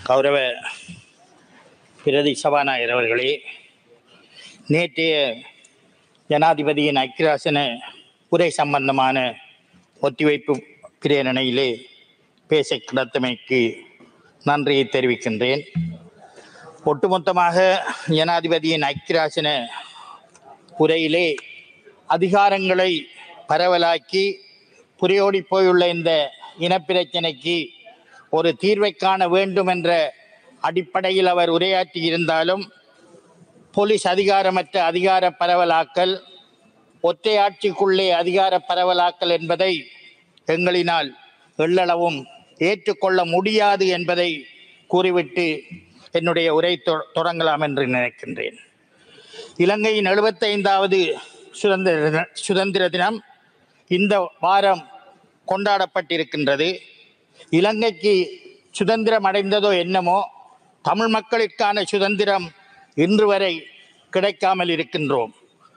கௌரவ பிரதி சபாநாயகர் அவர்களே நேற்றைய ஜனாதிபதியின் ஐக்கியராசன உரை சம்பந்தமான ஒத்திவைப்பு பிரேரணையிலே பேச கிடத்தமைக்கு நன்றியை தெரிவிக்கின்றேன் ஒட்டுமொத்தமாக ஜனாதிபதியின் ஐக்கியராசன உரையிலே அதிகாரங்களை பரவலாக்கி புரியோடி போயுள்ள இந்த இனப்பிரச்சனைக்கு ஒரு தீர்வை காண வேண்டும் என்ற அடிப்படையில் அவர் உரையாற்றி இருந்தாலும் போலீஸ் அதிகாரமற்ற அதிகார பரவலாக்கல் ஒற்றையாட்சிக்குள்ளே அதிகார பரவலாக்கல் என்பதை எங்களினால் எள்ளளவும் ஏற்றுக்கொள்ள முடியாது என்பதை கூறிவிட்டு என்னுடைய உரை தொ- தொடங்கலாம் என்று நினைக்கின்றேன் இலங்கையின் எழுபத்தைந்தாவது சுதந்திர தின- சுதந்திர தினம் இந்த வாரம் கொண்டாடப்பட்டிருக்கின்றது இலங்கைக்கு சுதந்திரம் அடைந்ததோ என்னமோ தமிழ் மக்களுக்கான சுதந்திரம் இன்று வரை கிடைக்காமல் இருக்கின்றோம்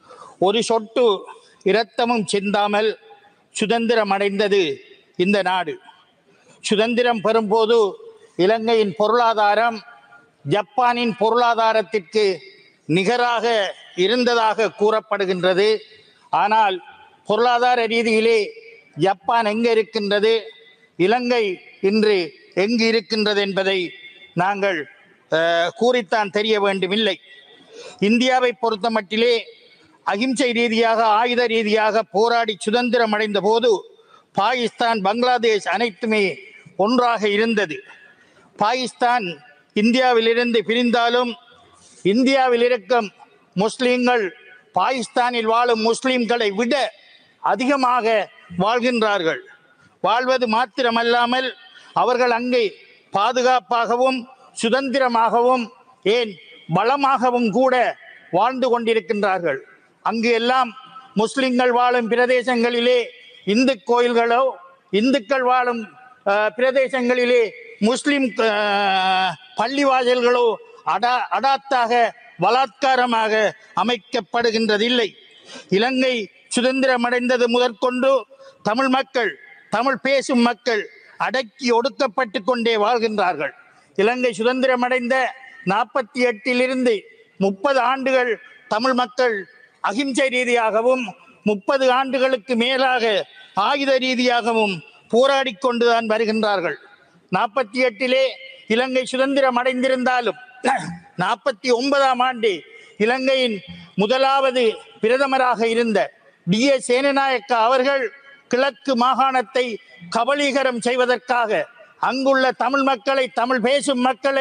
ஒரு சொட்டு இரத்தமும் சிந்தாமல் சுதந்திரம் அடைந்தது இந்த நாடு சுதந்திரம் பெறும்போது இலங்கையின் பொருளாதாரம் ஜப்பானின் பொருளாதாரத்திற்கு நிகராக இருந்ததாக கூறப்படுகின்றது ஆனால் பொருளாதார ரீதியிலே ஜப்பான் எங்கே இருக்கின்றது இலங்கை இன்று எங்கு இருக்கின்றது என்பதை நாங்கள் அஹ், கூறித்தான் தெரிய வேண்டுமில்லை இந்தியாவை பொறுத்த மட்டிலே அகிம்சை ரீதியாக ஆயுத ரீதியாக போராடி சுதந்திரம் அடைந்த போது பாகிஸ்தான் பங்களாதேஷ் அனைத்துமே ஒன்றாக இருந்தது பாகிஸ்தான் இந்தியாவிலிருந்து பிரிந்தாலும் இந்தியாவில் இருக்கும் முஸ்லிம்கள் பாகிஸ்தானில் வாழும் முஸ்லிம்களை விட அதிகமாக வாழ்கின்றார்கள் வாழ்வது மாத்திரமல்லாமல் அவர்கள் அங்கே பாதுகாப்பாகவும் சுதந்திரமாகவும் ஏன் பலமாகவும் கூட வாழ்ந்து கொண்டிருக்கின்றார்கள் அங்கு எல்லாம் முஸ்லிம்கள் வாழும் பிரதேசங்களிலே இந்து கோயில்களோ இந்துக்கள் வாழும் அஹ், பிரதேசங்களிலே முஸ்லிம் அஹ், பள்ளிவாசல்களோ அடா அடாத்தாக பலாத்காரமாக அமைக்கப்படுகின்றதில்லை இலங்கை சுதந்திரம் அடைந்தது முதற்கொண்டு தமிழ் மக்கள் தமிழ் பேசும் மக்கள் அடக்கி ஒடுக்கப்பட்டு கொண்டே வாழ்கின்றார்கள் இலங்கை சுதந்திரம் அடைந்த நாற்பத்தி எட்டிலிருந்து முப்பது ஆண்டுகள் தமிழ் மக்கள் அகிம்சை ரீதியாகவும் முப்பது ஆண்டுகளுக்கு மேலாக ஆயுத ரீதியாகவும் போராடி கொண்டுதான் வருகின்றார்கள் நாற்பத்தி எட்டிலே இலங்கை சுதந்திரம் அடைந்திருந்தாலும் நாற்பத்தி ஒன்பதாம் ஆண்டு இலங்கையின் முதலாவது பிரதமராக இருந்த டி ஏ சேனநாயக்க அவர்கள் கிழக்கு மாகாணத்தை கபலீகரம் செய்வதற்காக அங்குள்ள தமிழ் மக்களை தமிழ் பேசும் மக்களை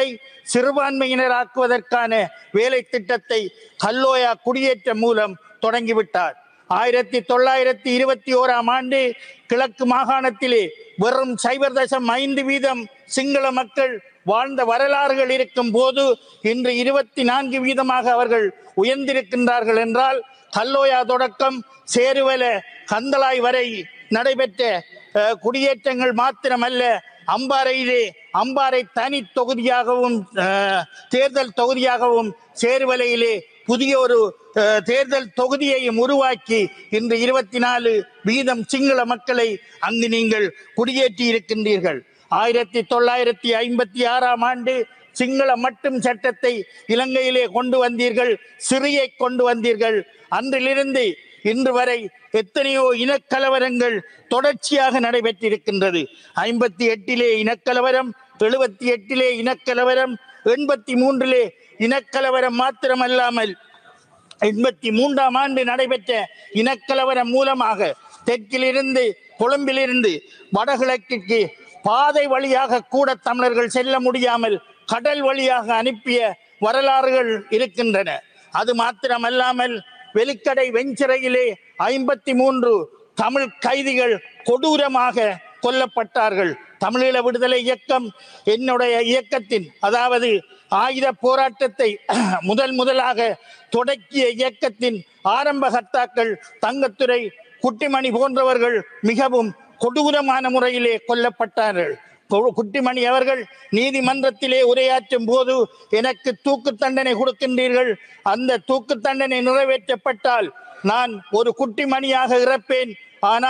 சிறுபான்மையினராக்குவதற்கான வேலை திட்டத்தை கல்லோயா குடியேற்றம் மூலம் தொடங்கிவிட்டார் ஆயிரத்தி தொள்ளாயிரத்தி இருபத்தி ஓராம் ஆண்டு கிழக்கு மாகாணத்திலே வெறும் சைபர் தசம் ஐந்து வீதம் சிங்கள மக்கள் வாழ்ந்த வரலாறுகள் இருக்கும் போது இன்று இருபத்தி நான்கு வீதமாக அவர்கள் உயர்ந்திருக்கின்றார்கள் என்றால் கல்லோயா தொடக்கம் சேருவல கந்தளாய் வரை நடைபெற்ற அஹ், குடியேற்றங்கள் மாத்திரமல்ல அம்பாறையிலே அம்பாறை தனி தொகுதியாகவும் அஹ், தேர்தல் தொகுதியாகவும் சேருவலையிலே புதிய ஒரு அஹ், தேர்தல் தொகுதியையும் உருவாக்கி இன்று இருபத்தி நாலு வீதம் சிங்கள மக்களை அங்கு நீங்கள் குடியேற்றி இருக்கின்றீர்கள் ஆயிரத்தி தொள்ளாயிரத்தி ஐம்பத்தி ஆறாம் ஆண்டு சிங்கள மட்டும் சட்டத்தை இலங்கையிலே கொண்டு வந்தீர்கள் சிறியை கொண்டு வந்தீர்கள் அன்றிலிருந்து இன்று வரை எத்தனையோ இனக்கலவரங்கள் தொடர்ச்சியாக நடைபெற்றிருக்கின்றது ஐம்பத்தி எட்டிலே இனக்கலவரம் எழுபத்தி எட்டிலே இனக்கலவரம் எண்பத்தி மூன்றிலே இனக்கலவரம் மாத்திரமல்லாமல் எண்பத்தி மூன்றாம் ஆண்டு நடைபெற்ற இனக்கலவரம் மூலமாக தெற்கிலிருந்து கொழும்பிலிருந்து வடகிழக்கிற்கு பாதை வழியாக கூட தமிழர்கள் செல்ல முடியாமல் கடல் வழியாக அனுப்பிய வரலாறுகள் இருக்கின்றன அது மாத்திரமல்லாமல் வெலிக்கடை வெஞ்சிறையிலே ஐம்பத்தி மூன்று தமிழ் கைதிகள் கொடூரமாக கொல்லப்பட்டார்கள் தமிழீழ விடுதலை இயக்கம் என்னுடைய இயக்கத்தின் அதாவது ஆயுத போராட்டத்தை முதல் முதலாக தொடக்கிய இயக்கத்தின் ஆரம்ப கர்த்தாக்கள் தங்கத்துறை குட்டிமணி போன்றவர்கள் மிகவும் கொடூரமான முறையிலே கொல்லப்பட்டார்கள் கு- குட்டிமணி அவர்கள் நீதிமன்றத்திலே உரையாற்றும் போது எனக்கு தூக்கு தண்டனை கொடுக்கின்றீர்கள் அந்த தூக்கு தண்டனை நிறைவேற்றப்பட்டால் நான் ஒரு குட்டிமணியாக இறப்பேன் ஆனால்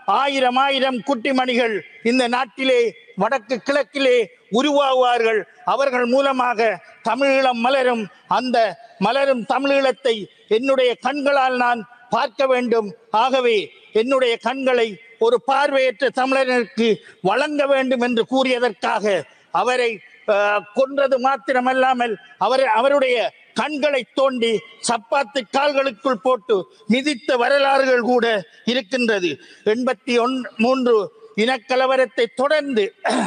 ஆயிரம் ஆயிரம் குட்டிமணிகள் இந்த நாட்டிலே வடக்கு கிழக்கிலே உருவாகுவார்கள் அவர்கள் மூலமாக தமிழீழம் மலரும் அந்த மலரும் தமிழீழத்தை என்னுடைய கண்களால் நான் பார்க்க வேண்டும் ஆகவே என்னுடைய கண்களை ஒரு பார்வையற்ற தமிழருக்கு வழங்க வேண்டும் என்று கூறியதற்காக அவரை அஹ், கொன்றது மாத்திரமல்லாமல் அவர் அவருடைய கண்களை தோண்டி சப்பாத்து கால்களுக்குள் போட்டு மிதித்த வரலாறுகள் கூட இருக்கின்றது எண்பத்தி ஒன் மூன்று இனக்கலவரத்தை தொடர்ந்து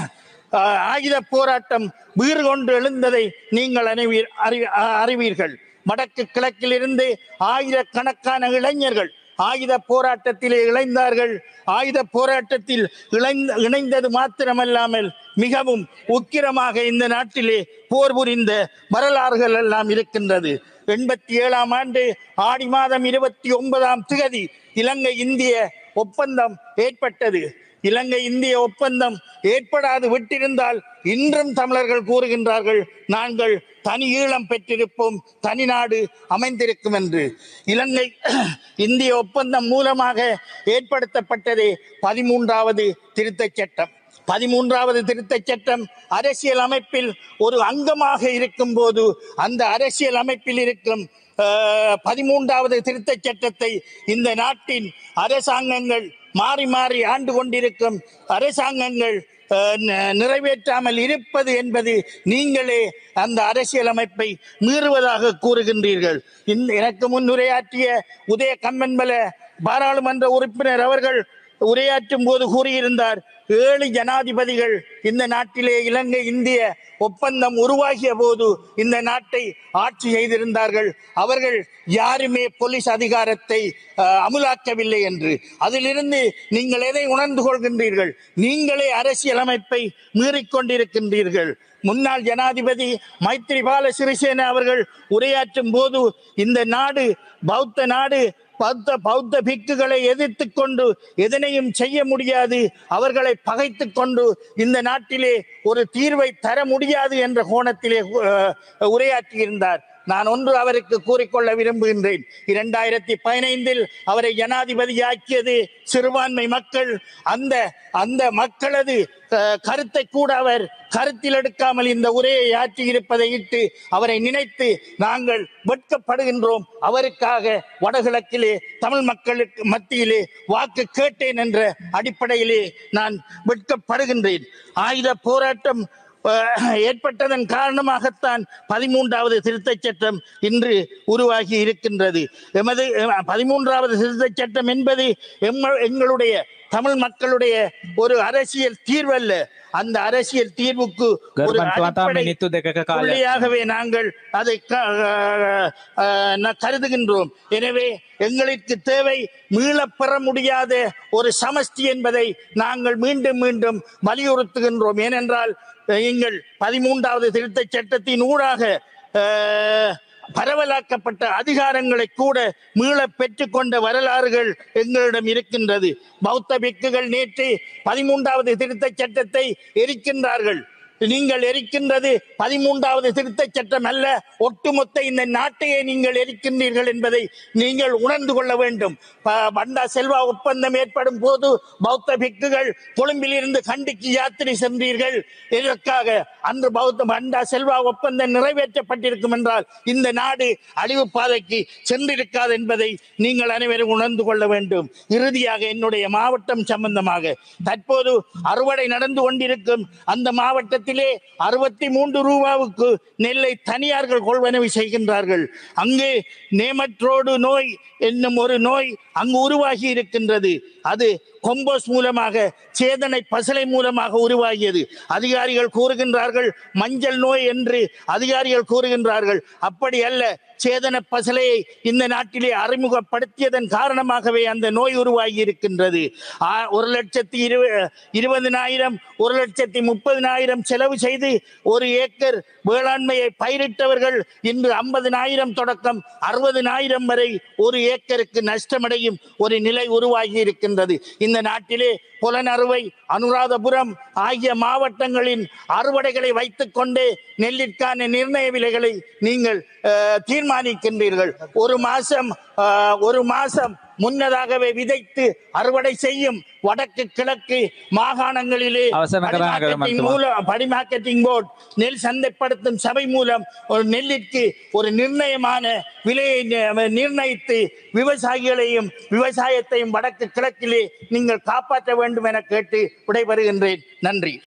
அஹ், ஆயுத போராட்டம் வீறு கொண்டு எழுந்ததை நீங்கள் அணிவீர் அறி- அ- அறிவீர்கள் வடக்கு கிழக்கிலிருந்து ஆயிரக்கணக்கான இளைஞர்கள் ஆயுத போராட்டத்திலே இணைந்தார்கள் ஆயுத போராட்டத்தில் இணைந்த இணைந்தது மாத்திரமல்லாமல் மிகவும் உக்கிரமாக இந்த நாட்டிலே போர் புரிந்த வரலாறுகள் எல்லாம் இருக்கின்றது எண்பத்தி ஏழாம் ஆண்டு ஆடி மாதம் இருபத்தி ஒன்பதாம் திகதி இலங்கை இந்திய ஒப்பந்தம் ஏற்பட்டது இலங்கை இந்திய ஒப்பந்தம் ஏற்படாது விட்டிருந்தால் இன்றும் தமிழர்கள் கூறுகின்றார்கள் நாங்கள் தனி ஈழம் பெற்றிருப்போம் தனி நாடு அமைந்திருக்கும் என்று இலங்கை இந்திய ஒப்பந்தம் மூலமாக ஏற்படுத்தப்பட்டதே பதிமூன்றாவது திருத்தச் சட்டம் பதிமூன்றாவது திருத்தச் சட்டம் அரசியல் அமைப்பில் ஒரு அங்கமாக இருக்கும் போது அந்த அரசியல் அமைப்பில் இருக்கும் அஹ், பதிமூன்றாவது திருத்தச் சட்டத்தை இந்த நாட்டின் அரசாங்கங்கள் மாறி மாறி ஆண்டு கொண்டிருக்கும் அரசாங்கங்கள் அஹ், ந- நிறைவேற்றாமல் இருப்பது என்பது நீங்களே அந்த அரசியல் அமைப்பை மீறுவதாக கூறுகின்றீர்கள் இந்த எனக்கு முன் உரையாற்றிய உதய கம்மன்பல பாராளுமன்ற உறுப்பினர் அவர்கள் உரையாற்றும் போது கூறியிருந்தார் ஏழு ஜனாதிபதிகள் இந்த நாட்டிலே இலங்கை இந்திய ஒப்பந்தம் உருவாகிய போது இந்த நாட்டை ஆட்சி செய்திருந்தார்கள் அவர்கள் யாருமே போலீஸ் அதிகாரத்தை அஹ், அமுலாக்கவில்லை என்று அதிலிருந்து நீங்கள் எதை உணர்ந்து கொள்கின்றீர்கள் நீங்களே அரசியலமைப்பை மீறிக்கொண்டிருக்கின்றீர்கள் முன்னாள் ஜனாதிபதி மைத்ரிபால சிறிசேன அவர்கள் உரையாற்றும் போது இந்த நாடு பௌத்த நாடு பௌத்த பௌத்த பிக்குகளை எதிர்த்து கொண்டு எதனையும் செய்ய முடியாது அவர்களை பகைத்து கொண்டு இந்த நாட்டிலே ஒரு தீர்வை தர முடியாது என்ற கோணத்திலே அஹ், உரையாற்றியிருந்தார் நான் ஒன்று அவருக்கு கூறிக்கொள்ள விரும்புகின்றேன் இரண்டாயிரத்தி பதினைந்தில் அவரை ஜனாதிபதியாக்கியது சிறுபான்மை மக்கள் அந்த அந்த மக்களது அஹ், கருத்தை கூட அவர் கருத்தில் எடுக்காமல் இந்த உரையை ஆற்றி இருப்பதை இட்டு அவரை நினைத்து நாங்கள் வெட்கப்படுகின்றோம் அவருக்காக வடகிழக்கிலே தமிழ் மக்களுக்கு மத்தியிலே வாக்கு கேட்டேன் என்ற அடிப்படையிலே நான் வெட்கப்படுகின்றேன் ஆயுத போராட்டம் அஹ், ஏற்பட்டதன் காரணமாகத்தான் பதிமூன்றாவது திருத்தச் சட்டம் இன்று உருவாகி இருக்கின்றது எமது அஹ், பதிமூன்றாவது திருத்தச் சட்டம் என்பது எம்ம- எங்களுடைய தமிழ் மக்களுடைய ஒரு அரசியல் தீர்வல்ல அந்த அரசியல் தீர்வுக்கு ஒரு ගර්මන් තුවාතා அடிப்படை මිනිත්තු දෙකක කාලයක් புள்ளியாகவே நாங்கள் அதை க- அஹ், அஹ், ந- கருதுகின்றோம் எனவே எங்களுக்கு தேவை மீளப் பெற முடியாத ஒரு சமஷ்டி என்பதை நாங்கள் மீண்டும் மீண்டும் வலியுறுத்துகின்றோம் ஏனென்றால் அஹ், எங்கள் பதிமூன்றாவது திருத்தச் சட்டத்தின் ஊடாக அஹ், பரவலாக்கப்பட்ட அதிகாரங்களை கூட மீள பெற்றுக்கொண்ட வரலாறுகள் எங்களிடம் இருக்கின்றது பௌத்த பிக்குகள் நேற்று பதிமூன்றாவது திருத்தச் சட்டத்தை எரிக்கின்றார்கள் நீங்கள் எரிக்கின்றது பதிமூன்றாவது திருத்தச் சட்டம் அல்ல ஒட்டுமொத்த இந்த நாட்டையே நீங்கள் எரிக்கின்றீர்கள் என்பதை நீங்கள் உணர்ந்து கொள்ள வேண்டும் ப- பண்டா செல்வா ஒப்பந்தம் ஏற்படும் போது பௌத்த பிக்குகள் கொழும்பில் இருந்து கண்டிக்கு யாத்திரை சென்றீர்கள் இதற்காக அன்று பௌத்த பண்டா செல்வா ஒப்பந்தம் நிறைவேற்றப்பட்டிருக்கும் என்றால் இந்த நாடு அழிவு பாதைக்கு சென்றிருக்காது என்பதை நீங்கள் அனைவரும் உணர்ந்து கொள்ள வேண்டும் இறுதியாக என்னுடைய மாவட்டம் சம்பந்தமாக தற்போது அறுவடை நடந்து கொண்டிருக்கும் அந்த மாவட்டத்திலே அறுபத்தி மூன்று ரூபாவுக்கு நெல்லை தனியார்கள் கொள்வனவு செய்கின்றார்கள் அங்கே நேமட்ரோடு நோய் என்னும் ஒரு நோய் அங்கு உருவாகி இருக்கின்றது அது கொம்போஸ் மூலமாக சேதனை பசலை மூலமாக உருவாகியது அதிகாரிகள் கூறுகின்றார்கள் மஞ்சள் நோய் என்று அதிகாரிகள் கூறுகின்றார்கள் அப்படி அல்ல சேதன பசலையை இந்த நாட்டிலே அறிமுகப்படுத்தியதன் காரணமாகவே அந்த நோய் உருவாகி இருக்கின்றது ஆ, ஒரு லட்சத்தி இரு இருபதினாயிரம் ஒரு லட்சத்தி முப்பதினாயிரம் செலவு செய்து ஒரு ஏக்கர் வேளாண்மையை பயிரிட்டவர்கள் இன்று ஐம்பதினாயிரம் தொடக்கம் அறுபதினாயிரம் வரை ஒரு ஏக்கருக்கு நஷ்டமடையும் ஒரு நிலை உருவாகி இருக்கின்றது இந்த நாட்டிலே புலனறுவை அனுராதபுரம் ஆகிய மாவட்டங்களின் அறுவடைகளை வைத்துக் கொண்டு நெல்லிற்கான நிர்ணய விலைகளை நீங்கள் அஹ், தீர்மானிக்கின்றீர்கள் ஒரு மாசம் அஹ், ஒரு மாசம் முன்னதாகவே விதைத்து அறுவடை செய்யும் வடக்கு கிழக்கு மாகாணங்களிலே அவசர படி கதாநாயகர் மார்க்கெட்டிங் மருத்துவம். மூலம் படி மார்க்கெட்டிங் போர்டு நெல் சந்தைப்படுத்தும் சபை மூலம் ஒரு நெல்லிற்கு ஒரு நிர்ணயமான விலையை நி- நிர்ணயித்து விவசாயிகளையும் விவசாயத்தையும் வடக்கு கிழக்கிலே நீங்கள் காப்பாற்ற வேண்டும் என கேட்டு விடைபெறுகின்றேன் நன்றி